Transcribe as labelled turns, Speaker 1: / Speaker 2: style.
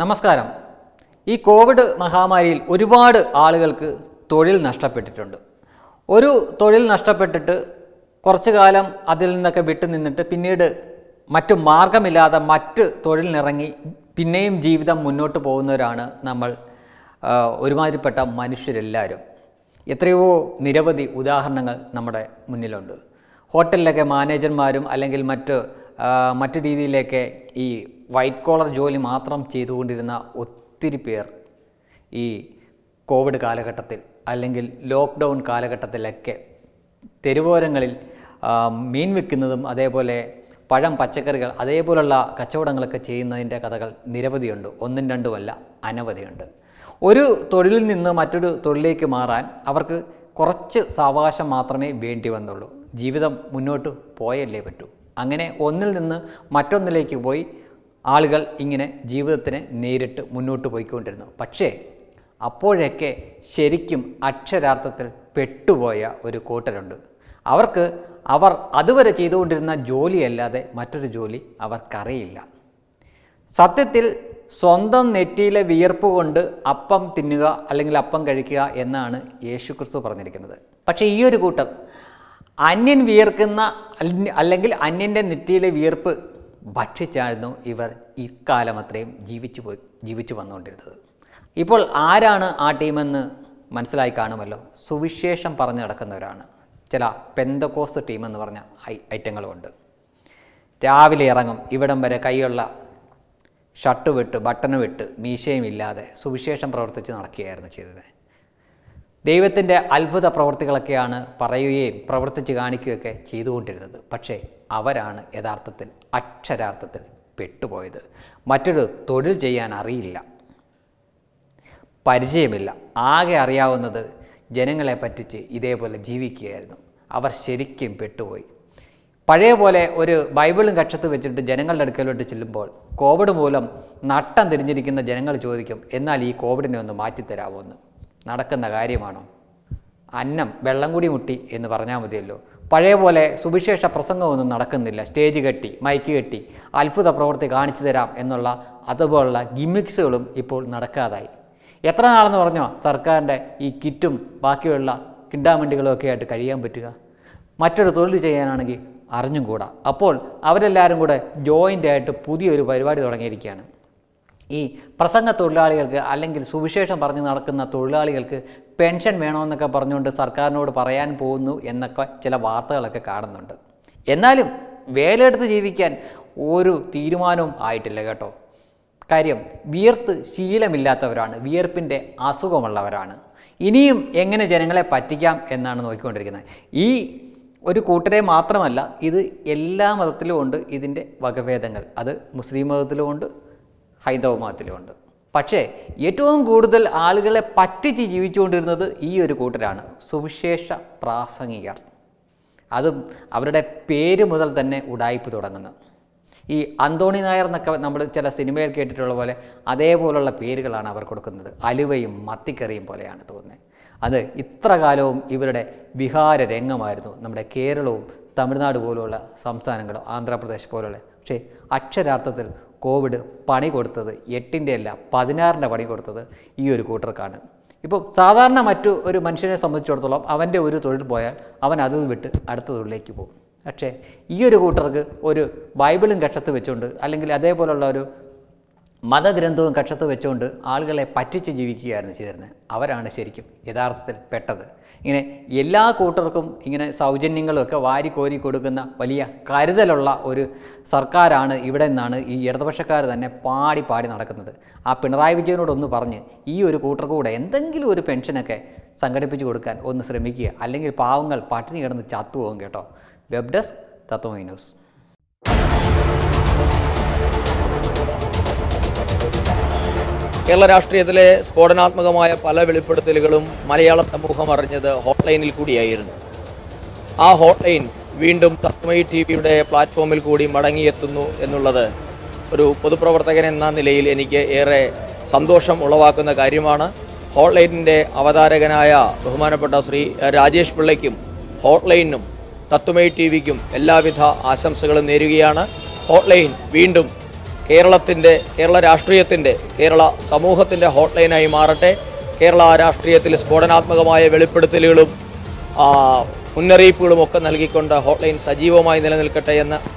Speaker 1: നമസ്കാരം ഈ കോവിഡ് മഹാമാരിയിൽ ഒരുപാട് ആളുകൾക്ക് തൊഴിൽ നഷ്ടപ്പെട്ടിട്ടുണ്ട് ഒരു തൊഴിൽ നഷ്ടപ്പെട്ടിട്ട് കുറച്ചു കാലം അതിൽ നിന്നൊക്കെ വിട്ടു നിന്നിട്ട് പിന്നീട് മറ്റു മാർഗമില്ലാതെ മറ്റ് തൊഴിലിനിറങ്ങി പിന്നെയും ജീവിതം മുന്നോട്ട് പോകുന്നവരാണ് നമ്മൾ ആ, ഒരുമാതിരിപ്പെട്ട മനുഷ്യരെല്ലാവരും എത്രയോ നിരവധി ഉദാഹരണങ്ങൾ നമ്മുടെ മുന്നിലുണ്ട് ഹോട്ടലിലൊക്കെ മാനേജർമാരും അല്ലെങ്കിൽ മറ്റ് ആ, മറ്റു രീതിയിലൊക്കെ ഈ വൈറ്റ് കോളർ ജോലി മാത്രം ചെയ്തുകൊണ്ടിരുന്ന ഒത്തിരി പേർ ഈ കോവിഡ് കാലഘട്ടത്തിൽ അല്ലെങ്കിൽ ലോക്ക്ഡൗൺ കാലഘട്ടത്തിലൊക്കെ തെരുവോരങ്ങളിൽ ആ, മീൻ വിൽക്കുന്നതും അതേപോലെ പഴം പച്ചക്കറികൾ അതേപോലുള്ള കച്ചവടങ്ങളൊക്കെ ചെയ്യുന്നതിൻ്റെ കഥകൾ നിരവധിയുണ്ട് ഒന്നും രണ്ടുമല്ല അനവധിയുണ്ട് ഒരു തൊഴിലിൽ നിന്ന് മറ്റൊരു തൊഴിലിലേക്ക് മാറാൻ അവർക്ക് കുറച്ച് സാവകാശം മാത്രമേ വേണ്ടി വന്നുള്ളൂ ജീവിതം മുന്നോട്ട് പോയല്ലേ പറ്റൂ അങ്ങനെ ഒന്നിൽ നിന്ന് മറ്റൊന്നിലേക്ക് പോയി ആളുകൾ ഇങ്ങനെ ജീവിതത്തിനെ നേരിട്ട് മുന്നോട്ട് പോയിക്കൊണ്ടിരുന്നു പക്ഷേ അപ്പോഴൊക്കെ ശരിക്കും അക്ഷരാർത്ഥത്തിൽ പെട്ടുപോയ ഒരു കൂട്ടരുണ്ട് അവർക്ക് അവർ അതുവരെ ചെയ്തുകൊണ്ടിരുന്ന ജോലിയല്ലാതെ മറ്റൊരു ജോലി അവർക്കറിയില്ല സത്യത്തിൽ സ്വന്തം നെറ്റിയിലെ വിയർപ്പ് കൊണ്ട് അപ്പം തിന്നുക അല്ലെങ്കിൽ അപ്പം കഴിക്കുക എന്നാണ് യേശു ക്രിസ്തു പറഞ്ഞിരിക്കുന്നത് പക്ഷേ ഈ ഒരു കൂട്ടർ അന്യൻ വിയർക്കുന്ന അല്ലെ- അല്ലെങ്കിൽ അന്യൻ്റെ നെറ്റിയിലെ വിയർപ്പ് ഭക്ഷിച്ചായിരുന്നു ഇവർ ഇക്കാലം അത്രയും ജീവിച്ചു പോയി ജീവിച്ചു വന്നുകൊണ്ടിരുന്നത് ഇപ്പോൾ ആരാണ് ആ ടീമെന്ന് മനസ്സിലായി കാണുമല്ലോ സുവിശേഷം പറഞ്ഞു നടക്കുന്നവരാണ് ചില പെന്തക്കോസ് ടീം എന്ന് പറഞ്ഞ ഐ ഐറ്റങ്ങളുമുണ്ട് രാവിലെ ഇറങ്ങും ഇവിടം വരെ കൈയുള്ള ഷർട്ട് വിട്ട് ബട്ടണ് വിട്ട് മീശയും ഇല്ലാതെ സുവിശേഷം പ്രവർത്തിച്ച് നടക്കുകയായിരുന്നു ചെയ്തത് ദൈവത്തിൻ്റെ അത്ഭുത പ്രവർത്തികളൊക്കെയാണ് പറയുകയും പ്രവർത്തിച്ച് കാണിക്കുകയൊക്കെ ചെയ്തുകൊണ്ടിരുന്നത് പക്ഷേ അവരാണ് യഥാർത്ഥത്തിൽ അക്ഷരാർത്ഥത്തിൽ പെട്ടുപോയത് മറ്റൊരു തൊഴിൽ ചെയ്യാൻ അറിയില്ല പരിചയമില്ല ആകെ അറിയാവുന്നത് ജനങ്ങളെ പറ്റിച്ച് ഇതേപോലെ ജീവിക്കുകയായിരുന്നു അവർ ശരിക്കും പെട്ടുപോയി പഴയ പോലെ ഒരു ബൈബിളും കക്ഷത്ത് വെച്ചിട്ട് ജനങ്ങളുടെ അടുക്കലോട്ട് ചെല്ലുമ്പോൾ കോവിഡ് മൂലം നട്ടം തിരിഞ്ഞിരിക്കുന്ന ജനങ്ങൾ ചോദിക്കും എന്നാൽ ഈ കോവിഡിനെ ഒന്ന് മാറ്റിത്തരാമോ എന്ന് നടക്കുന്ന കാര്യമാണോ അന്നം വെള്ളം കൂടി മുട്ടി എന്ന് പറഞ്ഞാൽ മതിയല്ലോ പഴയ പോലെ സുവിശേഷ പ്രസംഗമൊന്നും നടക്കുന്നില്ല സ്റ്റേജ് കെട്ടി മൈക്ക് കെട്ടി അത്ഭുത പ്രവൃത്തി കാണിച്ചു തരാം എന്നുള്ള അതുപോലുള്ള ഗിമിക്സുകളും ഇപ്പോൾ നടക്കാതായി എത്ര നാളെന്ന് പറഞ്ഞോ സർക്കാരിൻ്റെ ഈ കിറ്റും ബാക്കിയുള്ള കിണ്ടാമണ്ടികളും ഒക്കെ ആയിട്ട് കഴിയാൻ പറ്റുക മറ്റൊരു തൊഴിൽ ചെയ്യാനാണെങ്കിൽ അറിഞ്ഞും കൂടാ അപ്പോൾ അവരെല്ലാവരും കൂടെ ജോയിൻ്റ് ആയിട്ട് പുതിയൊരു പരിപാടി തുടങ്ങിയിരിക്കുകയാണ് ഈ പ്രസംഗ തൊഴിലാളികൾക്ക് അല്ലെങ്കിൽ സുവിശേഷം പറഞ്ഞ് നടക്കുന്ന തൊഴിലാളികൾക്ക് പെൻഷൻ വേണമെന്നൊക്കെ പറഞ്ഞുകൊണ്ട് സർക്കാരിനോട് പറയാൻ പോകുന്നു എന്നൊക്കെ ചില വാർത്തകളൊക്കെ കാണുന്നുണ്ട് എന്നാലും വേലയെടുത്ത് ജീവിക്കാൻ ഒരു തീരുമാനവും ആയിട്ടില്ല കേട്ടോ കാര്യം വിയർത്ത് ശീലമില്ലാത്തവരാണ് വിയർപ്പിൻ്റെ അസുഖമുള്ളവരാണ് ഇനിയും എങ്ങനെ ജനങ്ങളെ പറ്റിക്കാം എന്നാണ് നോക്കിക്കൊണ്ടിരിക്കുന്നത് ഈ ഒരു കൂട്ടരെ മാത്രമല്ല ഇത് എല്ലാ മതത്തിലും ഉണ്ട് ഇതിൻ്റെ വകഭേദങ്ങൾ അത് മുസ്ലിം മതത്തിലുമുണ്ട് ഹൈന്ദവ മതത്തിലുമുണ്ട് പക്ഷേ ഏറ്റവും കൂടുതൽ ആളുകളെ പറ്റിച്ച് ജീവിച്ചുകൊണ്ടിരുന്നത് ഈ ഒരു കൂട്ടരാണ് സുവിശേഷ പ്രാസംഗികർ അതും അവരുടെ പേര് മുതൽ തന്നെ ഉടായ്പ് തുടങ്ങുന്നു ഈ അന്തോണി നായർ എന്നൊക്കെ നമ്മൾ ചില സിനിമയിൽ കേട്ടിട്ടുള്ള പോലെ അതേപോലുള്ള പേരുകളാണ് അവർ കൊടുക്കുന്നത് അലുവയും മത്തിക്കറിയും പോലെയാണ് തോന്നുന്നത് അത് ഇത്ര കാലവും ഇവരുടെ വിഹാര രംഗമായിരുന്നു നമ്മുടെ കേരളവും തമിഴ്നാട് പോലുള്ള സംസ്ഥാനങ്ങളും ആന്ധ്രാപ്രദേശ് പോലുള്ള പക്ഷേ അക്ഷരാർത്ഥത്തിൽ കോവിഡ് പണി കൊടുത്തത് എട്ടിൻ്റെ അല്ല പതിനാറിൻ്റെ പണി കൊടുത്തത് ഈ ഒരു കൂട്ടർക്കാണ് ഇപ്പോൾ സാധാരണ മറ്റു ഒരു മനുഷ്യനെ സംബന്ധിച്ചിടത്തോളം അവൻ്റെ ഒരു തൊഴിൽ പോയാൽ അവൻ അതിൽ വിട്ട് അടുത്ത തൊഴിലേക്ക് പോകും പക്ഷേ ഈ ഒരു കൂട്ടർക്ക് ഒരു ബൈബിളും കക്ഷത്ത് വെച്ചുകൊണ്ട് അല്ലെങ്കിൽ അതേപോലുള്ള ഒരു മതഗ്രന്ഥവും കക്ഷത്ത് വെച്ചുകൊണ്ട് ആളുകളെ പറ്റിച്ച് ജീവിക്കുകയായിരുന്നു ചെയ്തിരുന്നത് അവരാണ് ശരിക്കും യഥാർത്ഥത്തിൽ പെട്ടത് ഇങ്ങനെ എല്ലാ കൂട്ടർക്കും ഇങ്ങനെ സൗജന്യങ്ങളൊക്കെ വാരി കോരി കൊടുക്കുന്ന വലിയ കരുതലുള്ള ഒരു സർക്കാരാണ് ഇവിടെ നിന്നാണ് ഈ ഇടതുപക്ഷക്കാർ തന്നെ പാടി പാടി നടക്കുന്നത് ആ പിണറായി വിജയനോടൊന്ന് പറഞ്ഞ് ഈ ഒരു കൂട്ടർക്ക് കൂടെ എന്തെങ്കിലും ഒരു പെൻഷനൊക്കെ സംഘടിപ്പിച്ച് കൊടുക്കാൻ ഒന്ന് ശ്രമിക്കുക അല്ലെങ്കിൽ പാവങ്ങൾ പട്ടിണി കിടന്ന് ചത്തുപോകും കേട്ടോ web desk Tatwamayi news
Speaker 2: Kerala രാഷ്ട്രീയത്തിലെ സ്ഫോടനാത്മകമായ പല വെളിപ്പെടുത്തലുകളും മലയാള സമൂഹം അറിഞ്ഞത് ഹോട്ട്ലൈനിൽ കൂടിയായിരുന്നു ആ ഹോട്ട്ലൈൻ വീണ്ടും തത്മയി ടി വിയുടെ പ്ലാറ്റ്ഫോമിൽ കൂടി മടങ്ങിയെത്തുന്നു എന്നുള്ളത് ഒരു പൊതുപ്രവർത്തകൻ എന്ന നിലയിൽ എനിക്ക് ഏറെ സന്തോഷം ഉളവാക്കുന്ന കാര്യമാണ് ഹോട്ട്ലൈനിൻ്റെ അവതാരകനായ ബഹുമാനപ്പെട്ട ശ്രീ രാജേഷ് പിള്ളയ്ക്കും ഹോട്ട്ലൈനും തത്വമൈ ടി വിക്കും എല്ലാവിധ ആശംസകളും നേരുകയാണ് ഹോട്ട്ലൈൻ വീണ്ടും കേരളത്തിൻ്റെ കേരള രാഷ്ട്രീയത്തിൻ്റെ കേരള സമൂഹത്തിൻ്റെ ഹോട്ട്ലൈനായി മാറട്ടെ കേരള രാഷ്ട്രീയത്തിൽ സ്ഫോടനാത്മകമായ വെളിപ്പെടുത്തലുകളും ആ, മുന്നറിയിപ്പുകളും ഒക്കെ നൽകിക്കൊണ്ട് ഹോട്ട്ലൈൻ സജീവമായി നിലനിൽക്കട്ടെ എന്ന്